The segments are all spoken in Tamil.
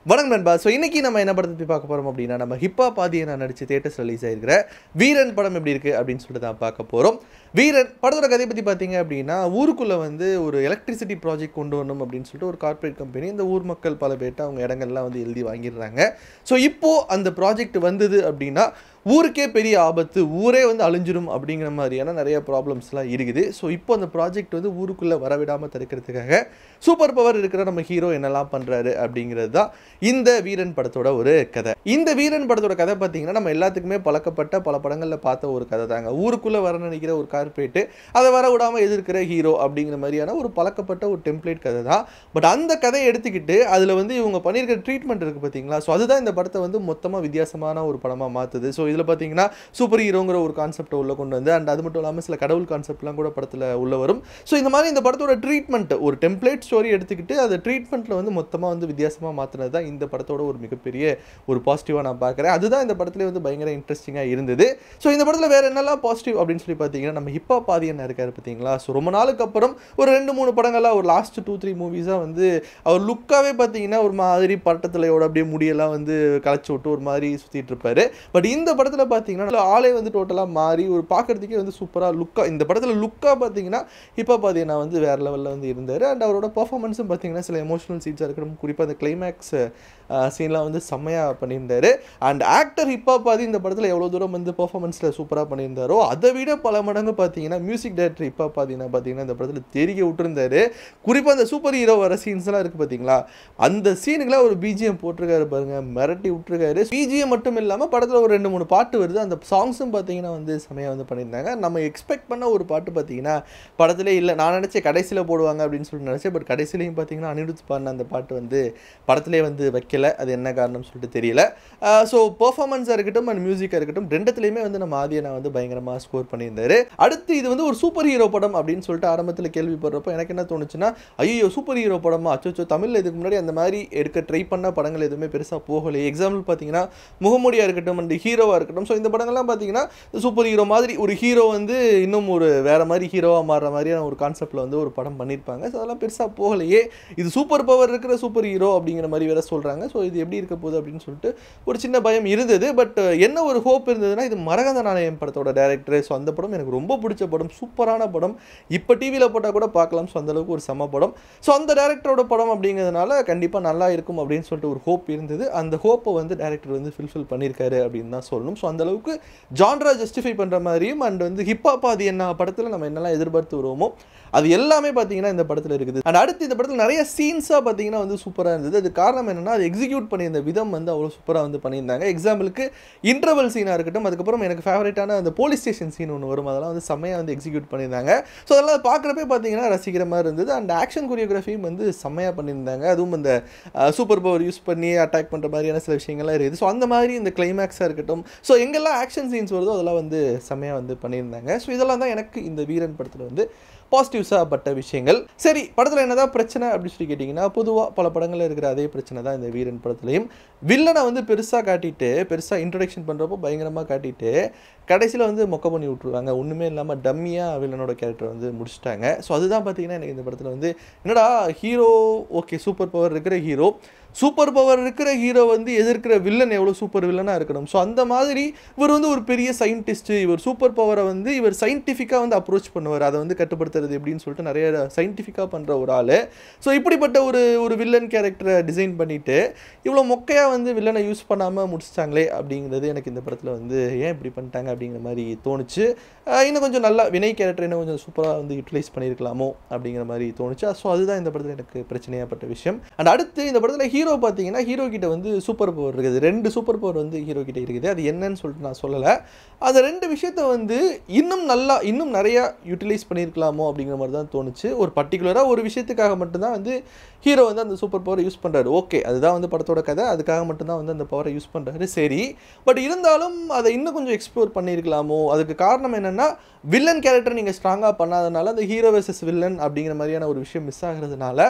வணக்கம் நண்பா ஸோ இன்னைக்கு நம்ம என்ன படத்தை பற்றி பார்க்க போகிறோம் அப்படின்னா நம்ம ஹிப்பா பாதியை நான் நடிச்சு தேட்டர்ஸ் ரிலீஸ் ஆயிருக்கிற வீரன் படம் எப்படி இருக்குது அப்படின்னு சொல்லிட்டு தான் பார்க்க போகிறோம் வீரன் படத்தோட கதையை பற்றி பார்த்தீங்க அப்படின்னா ஊருக்குள்ளே வந்து ஒரு எலக்ட்ரிசிட்டி ப்ராஜெக்ட் கொண்டு வரணும் அப்படின்னு சொல்லிட்டு ஒரு கார்ப்பரேட் கம்பெனி இந்த ஊர் மக்கள் பல பேர்ட்ட அவங்க இடங்கள்லாம் வந்து எழுதி வாங்கிடுறாங்க ஸோ இப்போது அந்த ப்ராஜெக்ட் வந்தது அப்படின்னா ஊருக்கே பெரிய ஆபத்து ஊரே வந்து அழிஞ்சிரும் அப்படிங்கிற மாதிரியான நிறைய ப்ராப்ளம்ஸ்லாம் இருக்குது ஸோ இப்போ அந்த ப்ராஜெக்ட் வந்து ஊருக்குள்ளே வரவிடாமல் தடுக்கிறதுக்காக சூப்பர் பவர் இருக்கிற நம்ம ஹீரோ என்னெல்லாம் பண்ணுறாரு அப்படிங்கிறது தான் இந்த வீரன் படத்தோட ஒரு கதை இந்த வீரன் படத்தோட கதை பார்த்தீங்கன்னா நம்ம எல்லாத்துக்குமே பழக்கப்பட்ட பல படங்களில் பார்த்த ஒரு கதை தாங்க ஊருக்குள்ளே வர நினைக்கிற ஒரு கார்பரேட்டு அதை வர விடாமல் எதிர்க்கிற ஹீரோ அப்படிங்கிற மாதிரியான ஒரு பழக்கப்பட்ட ஒரு டெம்ப்ளேட் கதை தான் பட் அந்த கதையை எடுத்துக்கிட்டு அதில் வந்து இவங்க பண்ணியிருக்கிற ட்ரீட்மெண்ட் இருக்குது பார்த்தீங்களா ஸோ அதுதான் இந்த படத்தை வந்து மொத்தமாக வித்தியாசமான ஒரு படமாக மாற்றுது ஸோ இதில் பார்த்தீங்கன்னா சூப்பர் ஹீரோங்கிற ஒரு கான்செப்டை உள்ள கொண்டு வந்து அண்ட் அது மட்டும் இல்லாமல் சில கடவுள் கான்செப்ட்லாம் கூட படத்தில் உள்ள வரும் ஸோ இந்த மாதிரி இந்த படத்தோட ட்ரீட்மெண்ட் ஒரு டெம்ப்ளேட் ஸ்டோரி எடுத்துக்கிட்டு அந்த ட்ரீட்மெண்ட்டில் வந்து மொத்தமாக வந்து வித்தியாசமாக மாற்றினது தான் இந்த படத்தோட ஒரு மிகப்பெரிய ஒரு பாசிட்டிவாக நான் பார்க்குறேன் அதுதான் இந்த படத்துல வந்து பயங்கர இன்ட்ரெஸ்டிங்காக இருந்தது ஸோ இந்த படத்தில் வேறு என்னெல்லாம் பாசிட்டிவ் அப்படின்னு சொல்லி பார்த்தீங்கன்னா நம்ம ஹிப்பா பாதி என்ன இருக்காரு பார்த்தீங்களா ஸோ ரொம்ப நாளுக்கு அப்புறம் ஒரு ரெண்டு மூணு படங்கள்லாம் ஒரு லாஸ்ட் டூ த்ரீ மூவிஸாக வந்து அவர் லுக்காகவே பார்த்தீங்கன்னா ஒரு மாதிரி பட்டத்தலையோட அப்படியே முடியெல்லாம் வந்து களைச்சி விட்டு ஒரு மாதிரி சுற்றிட்டு இருப்பாரு பட் இந்த படத்தில் பார்த்தீங்கன்னா ஆளே வந்து டோட்டலாக மாறி ஒரு பார்க்குறதுக்கே வந்து சூப்பராக லுக்காக இந்த படத்தில் லுக்காக பார்த்தீங்கன்னா ஹிப்பா பாதி நான் வந்து வேறு லெவலில் வந்து இருந்தார் அண்ட் அவரோட பர்ஃபார்மன்ஸும் பார்த்தீங்கன்னா சில எமோஷனல் சீன்ஸாக இருக்கணும் குறிப்பாக அந்த கிளைமேக்ஸ் சீன்லாம் வந்து செம்மையாக பண்ணியிருந்தாரு அண்ட் ஆக்டர் ஹிப்பா பாதி இந்த படத்தில் எவ்வளோ தூரம் வந்து பர்ஃபார்மன்ஸில் சூப்பராக பண்ணியிருந்தாரோ அதை விட பல மடங்கு பார்த்தீங்கன்னா மியூசிக் டைரக்டர் ஹிப்பா பாதினா பார்த்தீங்கன்னா இந்த படத்தில் தெரிய விட்டுருந்தாரு குறிப்பாக அந்த சூப்பர் ஹீரோ வர சீன்ஸ்லாம் இருக்குது பார்த்தீங்களா அந்த சீனுக்குலாம் ஒரு பிஜிஎம் போட்டிருக்காரு பாருங்க மிரட்டி விட்டுருக்காரு பிஜிஎம் மட்டும் இல்லாமல் படத்தில் ஒரு ரெண்டு மூணு பாட்டு வருது அந்த சாங்ஸும் பார்த்தீங்கன்னா வந்து செமையாக வந்து பண்ணியிருந்தாங்க நம்ம எக்ஸ்பெக்ட் பண்ண ஒரு பாட்டு பார்த்தீங்கன்னா படத்திலே இல்லை நான் நினச்சேன் கடைசியில் போடுவாங்க அப்படின்னு சொல்லிட்டு நினச்சேன் பட் கடைசிலையும் பார்த்தீங்கன்னா அனிருத் பாடின அந்த பாட்டு வந்து படத்திலே வந்து வைக்கல அது என்ன காரணம் சொல்லிட்டு தெரியல ஸோ பெர்ஃபார்மன்ஸாக இருக்கட்டும் அண்ட் மியூசிக்காக இருக்கட்டும் ரெண்டுத்துலேயுமே வந்து நம்ம ஆதியனை வந்து பயங்கரமாக ஸ்கோர் பண்ணியிருந்தாரு அடுத்து இது வந்து ஒரு சூப்பர் ஹீரோ படம் அப்படின்னு சொல்லிட்டு ஆரம்பத்தில் கேள்விப்படுறப்போ எனக்கு என்ன தோணுச்சுன்னா ஐயோ சூப்பர் ஹீரோ படமா அச்சோ தமிழில் இதுக்கு முன்னாடி அந்த மாதிரி எடுக்க ட்ரை பண்ண படங்கள் எதுவுமே பெருசாக போகலை எக்ஸாம்பிள் பார்த்தீங்கன்னா முகமூடியாக இருக்கட்டும் அண்ட் ஹீரோவாக இருக்கட்டும் ஸோ இந்த படங்கள்லாம் பார்த்தீங்கன்னா சூப்பர் ஹீரோ மாதிரி ஒரு ஹீரோ வந்து இன்னும் ஒரு வேற மாதிரி ஹீரோவாக மாறுற மாதிரியான ஒரு கான்செப்டில் வந்து ஒரு படம் பண்ணியிருப்பாங்க ஸோ அதெல்லாம் பெருசாக போகலையே இது சூப்பர் பவர் இருக்கிற சூப்பர் ஹீரோ அப்படிங்கிற மாதிரி வேற சொல்கிறாங்க ஸோ இது எப்படி இருக்க போகுது அப்படின்னு சொல்லிட்டு ஒரு சின்ன பயம் இருந்தது பட் என்ன ஒரு ஹோப் இருந்ததுன்னா இது மரகத நாணயம் படத்தோட டேரக்டர் ஸோ அந்த படம் எனக்கு ரொம்ப பிடிச்ச படம் சூப்பரான படம் இப்போ டிவியில் போட்டால் கூட பார்க்கலாம் ஸோ அந்தளவுக்கு ஒரு செம படம் ஸோ அந்த டேரக்டரோட படம் அப்படிங்கிறதுனால கண்டிப்பாக நல்லா இருக்கும் அப்படின்னு சொல்லிட்டு ஒரு ஹோப் இருந்தது அந்த ஹோப்பை வந்து டேரக்டர் வந்து ஃபில்ஃபில் பண்ணியிருக்காரு அப்படின்னு தான் சொல்லணும் ஸோ அந்த அளவுக்கு ஜான்ரா ஜஸ்டிஃபை பண்ணுற மாதிரியும் அண்ட் வந்து ஹிப்ஹாப் அது என்ன படத்தில் நம்ம என்னெல்லாம் எதிர்பார்த்து வருவோமோ அது எல்லாமே பார்த்தீங்கன்னா இந்த படத்தில் இருக்குது அண்ட் அடுத்து இந்த படத்தில் நிறைய சீன்ஸாக பார்த்தீங்கன்னா வந்து சூப்பராக இருந்தது அது காரணம் என்னென்னா அது எக்ஸிக்யூட் பண்ணியிருந்த விதம் வந்து அவ்வளோ சூப்பராக வந்து பண்ணியிருந்தாங்க எக்ஸாம்பிளுக்கு இன்டர்வல் சீனாக இருக்கட்டும் அதுக்கப்புறம் எனக்கு ஃபேவரட்டான அந்த போலீஸ் ஸ்டேஷன் சீன் ஒன்று வரும் அதெல்லாம் வந்து செம்மையாக வந்து எக்ஸிக்யூட் பண்ணியிருந்தாங்க ஸோ அதெல்லாம் பார்க்குறப்பே பார்த்தீங்கன்னா ரசிக்கிற மாதிரி இருந்தது அண்ட் ஆக்ஷன் கொரியோகிராஃபியும் வந்து செம்மையாக பண்ணியிருந்தாங்க அதுவும் இந்த சூப்பர் பவர் யூஸ் பண்ணி அட்டாக் பண்ணுற மாதிரியான சில விஷயங்கள்லாம் இருக்குது ஸோ அந்த மாதிரி இந்த கிளைமேக்ஸாக இருக்கட்டும் ஸோ எங்கெல்லாம் ஆக்ஷன் சீன்ஸ் வருதோ அதெல்லாம் வந்து செம்மையாக வந்து பண்ணியிருந்தாங்க ஸோ இதெல்லாம் தான் எனக்கு இந்த வீரன் படத்தில் வந்து பாசிட்டிவ்ஸாக பட்ட விஷயங்கள் சரி படத்தில் என்னதான் பிரச்சனை அப்படின்னு சொல்லி கேட்டிங்கன்னா பொதுவாக பல படங்களில் இருக்கிற அதே பிரச்சனை தான் இந்த வீரன் படத்துலையும் வில்லனை வந்து பெருசாக காட்டிட்டு பெருசாக இன்ட்ரடக்ஷன் பண்ணுறப்போ பயங்கரமாக காட்டிட்டு கடைசியில் வந்து மொக்க பண்ணி விட்ருவாங்க ஒன்றுமே இல்லாமல் டம்மியாக வில்லனோட கேரக்டர் வந்து முடிச்சிட்டாங்க ஸோ அதுதான் பார்த்தீங்கன்னா எனக்கு இந்த படத்தில் வந்து என்னடா ஹீரோ ஓகே சூப்பர் பவர் இருக்கிற ஹீரோ சூப்பர் பவர் இருக்கிற ஹீரோ வந்து எதிர்க்கிற வில்லன் எவ்வளோ சூப்பர் வில்லனாக இருக்கணும் ஸோ அந்த மாதிரி இவர் வந்து ஒரு பெரிய சயின்டிஸ்ட்டு இவர் சூப்பர் பவரை வந்து இவர் சயின்டிஃபிக்காக வந்து அப்ரோச் பண்ணுவார் அதை வந்து கட்டுப்படுத்துறது எப்படின்னு சொல்லிட்டு நிறைய சயின்டிஃபிக்காக பண்ணுற ஒரு ஆள் ஸோ இப்படிப்பட்ட ஒரு ஒரு வில்லன் கேரக்டரை டிசைன் பண்ணிவிட்டு இவ்வளோ மொக்கையாக வந்து வில்லனை யூஸ் பண்ணாமல் முடிச்சிட்டாங்களே அப்படிங்கிறது எனக்கு இந்த படத்தில் வந்து ஏன் இப்படி பண்ணிட்டாங்க அப்படிங்கிற மாதிரி தோணுச்சு இன்னும் கொஞ்சம் நல்லா வினை கேரக்டர் இன்னும் கொஞ்சம் சூப்பராக வந்து யூட்டிலைஸ் பண்ணியிருக்கலாமோ அப்படிங்கிற மாதிரி தோணுச்சு ஸோ அதுதான் இந்த படத்தில் எனக்கு பிரச்சனையாகப்பட்ட விஷயம் அண்ட் அடுத்து இந்த படத்தில் ஹீரோ பார்த்தீங்கன்னா ஹீரோ கிட்ட வந்து சூப்பர் பவர் இருக்குது ரெண்டு சூப்பர் பவர் வந்து ஹீரோ கிட்ட இருக்குது அது என்னன்னு சொல்லிட்டு நான் சொல்லலை அந்த ரெண்டு விஷயத்த வந்து இன்னும் நல்லா இன்னும் நிறையா யூட்டிலைஸ் பண்ணியிருக்கலாமோ அப்படிங்கிற மாதிரி தான் தோணுச்சு ஒரு பர்டிகுலராக ஒரு விஷயத்துக்காக மட்டும்தான் வந்து ஹீரோ வந்து அந்த சூப்பர் பவரை யூஸ் பண்ணுறாரு ஓகே அதுதான் வந்து படத்தோட கதை அதுக்காக மட்டும்தான் வந்து அந்த பவரை யூஸ் பண்ணுறாரு சரி பட் இருந்தாலும் அதை இன்னும் கொஞ்சம் எக்ஸ்ப்ளோர் பண்ணியிருக்கலாமோ அதுக்கு காரணம் என்னென்னா வில்லன் கேரக்டர் நீங்கள் ஸ்ட்ராங்காக பண்ணாதனால அந்த ஹீரோ வெர்சஸ் வில்லன் அப்படிங்கிற மாதிரியான ஒரு விஷயம் மிஸ் ஆகிறதுனால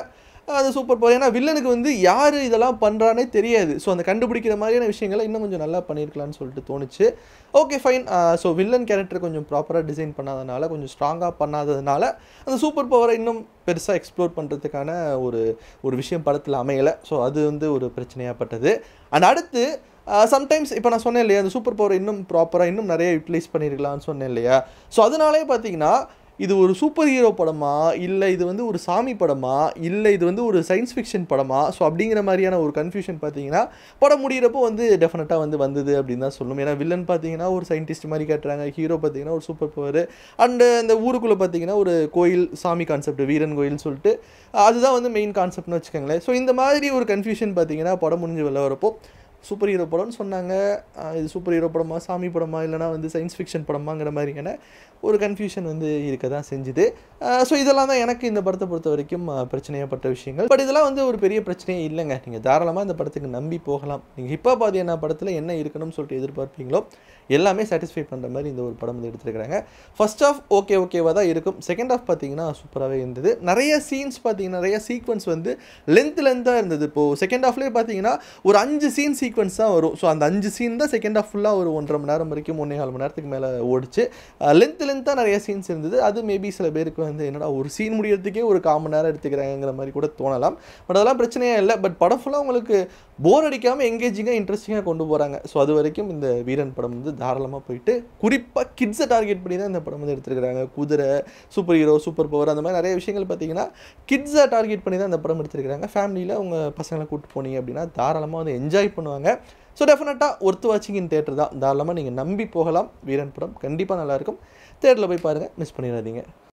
அது சூப்பர் பவர் ஏன்னா வில்லனுக்கு வந்து யார் இதெல்லாம் பண்ணுறானே தெரியாது ஸோ அந்த கண்டுபிடிக்கிற மாதிரியான விஷயங்களை இன்னும் கொஞ்சம் நல்லா பண்ணியிருக்கலாம்னு சொல்லிட்டு தோணுச்சு okay fine so villain character கொஞ்சம் ப்ராப்பராக டிசைன் பண்ணாதனால கொஞ்சம் ஸ்ட்ராங்காக பண்ணாததுனால அந்த சூப்பர் பவரை இன்னும் பெருசாக எக்ஸ்ப்ளோர் பண்ணுறதுக்கான ஒரு ஒரு விஷயம் படத்தில் அமையலை ஸோ அது வந்து ஒரு பிரச்சனையாகப்பட்டது அண்ட் அடுத்து சம்டைம்ஸ் இப்போ நான் சொன்னேன் இல்லையா அந்த சூப்பர் பவர் இன்னும் ப்ராப்பராக இன்னும் நிறைய யூட்டிலைஸ் பண்ணியிருக்கலாம்னு சொன்னேன் இல்லையா ஸோ அதனாலே பார்த்தீங்கன்னா இது ஒரு சூப்பர் ஹீரோ படமா இல்லை இது வந்து ஒரு சாமி படமா இல்லை இது வந்து ஒரு சயின்ஸ் ஃபிக்ஷன் படமா ஸோ அப்படிங்கிற மாதிரியான ஒரு கன்ஃபியூஷன் பார்த்தீங்கன்னா படம் முடிகிறப்போ வந்து டெஃபினட்டாக வந்து வந்தது அப்படின்னு தான் சொல்லணும் ஏன்னா வில்லன் பார்த்தீங்கன்னா ஒரு சயின்டிஸ்ட் மாதிரி காட்டுறாங்க ஹீரோ பார்த்தீங்கன்னா ஒரு சூப்பர் பவர் அண்டு அந்த ஊருக்குள்ளே பார்த்தீங்கன்னா ஒரு கோயில் சாமி கான்செப்ட் வீரன் கோயில்னு சொல்லிட்டு அதுதான் வந்து மெயின் கான்செப்ட்னு வச்சுக்கோங்களேன் ஸோ இந்த மாதிரி ஒரு கன்ஃபியூஷன் பார்த்தீங்கன்னா படம் முடிஞ்சு வெளில வரப்போ சூப்பர் ஹீரோ படம்னு சொன்னாங்க ஆஹ் இது சூப்பர் ஹீரோ படமா சாமி படமா இல்லைனா வந்து சயின்ஸ் ஃபிக்ஷன் படமாங்கிற மாதிரியான ஒரு கன்ஃபியூஷன் வந்து இருக்க தான் செஞ்சுது ஸோ இதெல்லாம் தான் எனக்கு இந்த படத்தை பொறுத்த வரைக்கும் ஆஹ் பிரச்சனையாப்பட்ட விஷயங்கள் பட் இதெல்லாம் வந்து ஒரு பெரிய பிரச்சனையே இல்லைங்க நீங்கள் தாராளமாக இந்த படத்துக்கு நம்பி போகலாம் நீங்கள் ஹிப்பா பாதியனா படத்தில் என்ன இருக்கணும்னு சொல்லிட்டு எதிர்பார்ப்பீங்களோ எல்லாமே சாட்டிஸ்ஃபை பண்ணுற மாதிரி இந்த ஒரு படம் வந்து எடுத்துருக்காங்க ஃபர்ஸ்ட் ஆஃப் ஓகே ஓகேவாக தான் இருக்கும் செகண்ட் ஆஃப் பார்த்தீங்கன்னா சூப்பராகவே இருந்தது நிறைய சீன்ஸ் பார்த்தீங்கன்னா நிறைய சீக்வன்ஸ் வந்து லென்த் லென்த்தாக இருந்தது இப்போது செகண்ட் ஹாஃப்லேயே பார்த்தீங்கன்னா ஒரு அஞ்சு சீன் சீக்வன்ஸ் தான் வரும் ஸோ அந்த அஞ்சு சீன் தான் செகண்ட் ஹாஃப் ஃபுல்லாக ஒரு ஒன்றரை மணி நேரம் வரைக்கும் ஒன்றே கால் மணி நேரத்துக்கு மேலே ஓடிச்சு லென்த் லென்த்தாக நிறைய சீன்ஸ் இருந்தது அது மேபி சில பேருக்கு வந்து என்னடா ஒரு சீன் முடியறதுக்கே ஒரு கால் மணி நேரம் எடுத்துக்கிறாங்கிற மாதிரி கூட தோணலாம் பட் அதெல்லாம் பிரச்சனையே இல்லை பட் படம் ஃபுல்லாக உங்களுக்கு போர் அடிக்காமல் எங்கேஜிங்காக இன்ட்ரெஸ்டிங்காக கொண்டு போகிறாங்க ஸோ அது வரைக்கும் இந்த வீரன் படம் வந்து தாராளமாக போயிட்டு குறிப்பாக கிட்ஸை டார்கெட் பண்ணி தான் இந்த படம் வந்து எடுத்துருக்காங்க குதிரை சூப்பர் ஹீரோ சூப்பர் பவர் அந்த மாதிரி நிறைய விஷயங்கள் பார்த்தீங்கன்னா கிட்ஸை டார்கெட் பண்ணி தான் இந்த படம் எடுத்துருக்காங்க ஃபேமிலியில் உங்கள் பசங்களை கூப்பிட்டு போனீங்க அப்படின்னா தாராளமாக வந்து என்ஜாய் பண்ணுவாங்க ஸோ டெஃபினட்டாக ஒர்த்து வாட்சிங் இன் தேட்டர் தான் தாராளமாக நீங்கள் நம்பி போகலாம் வீரன் படம் கண்டிப்பாக நல்லாயிருக்கும் தேட்டரில் போய் பாருங்கள் மிஸ் பண்ணிடாதீங்க